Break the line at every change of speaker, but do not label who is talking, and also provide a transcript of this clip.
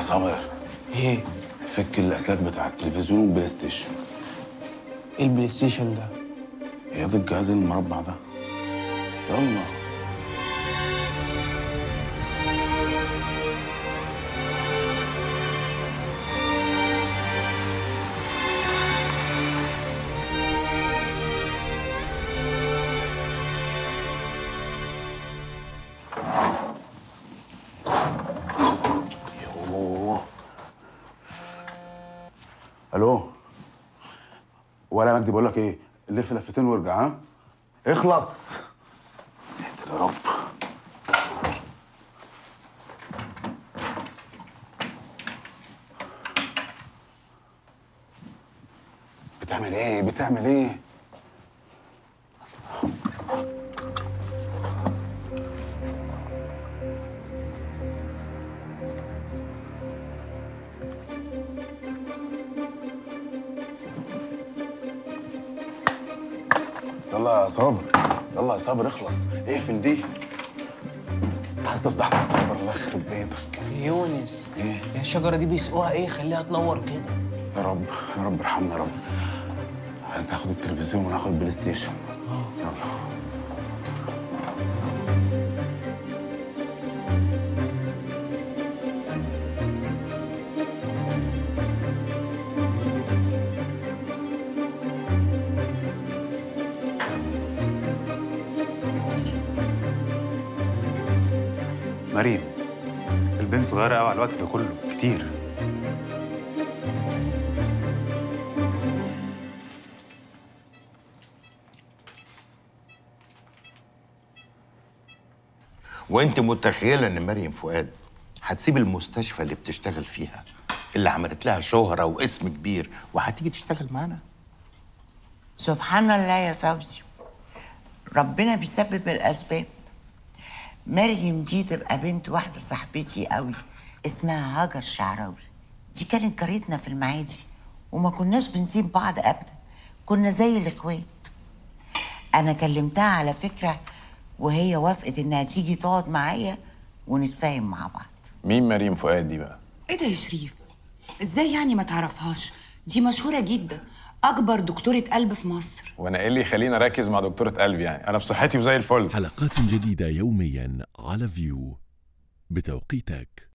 سمر
ايه
فك الاسلاك بتاع التلفزيون والبلاي ستيشن
ايه البلاي ستيشن ده
يا ده الجهاز المربع ده يلا يوه. الو ولا مجدي بقول لك ايه لف لفتين وارجع ها اخلص ساتر يا رب بتعمل ايه بتعمل ايه يلا يا صابر يلا يا صابر اخلص اقفل دي انت عايز تفضحنا يا صابر الله يخرب بيتك
يونس
ايه
يا الشجره دي بيسقوها ايه خليها تنور كده
يا رب يا رب ارحمنا يا رب انت هاخد التلفزيون وناخد البلاي ستيشن يلا
مريم البنت صغيرة قوي على الوقت ده كله كتير
وانت متخيله ان مريم فؤاد هتسيب المستشفى اللي بتشتغل فيها اللي عملت لها شهره واسم كبير وهتيجي تشتغل معانا
سبحان الله يا فوزي ربنا بيسبب الأسباب مريم دي تبقى بنت واحدة صاحبتي قوي اسمها هاجر شعراوي دي كانت جارتنا في المعادي وما كناش بنسيب بعض أبدا كنا زي الإخوات أنا كلمتها على فكرة وهي وافقت إنها تيجي تقعد معايا ونتفاهم مع بعض
مين مريم فؤاد دي بقى؟
ايه ده يا شريف ازاي يعني ما تعرفهاش دي مشهوره جدا اكبر دكتوره قلب في مصر
وانا ايه اللي يخليني اركز مع دكتورة قلبي يعني؟ انا بصحتي وزي الفل
حلقات جديدة يوميا على فيو بتوقيتك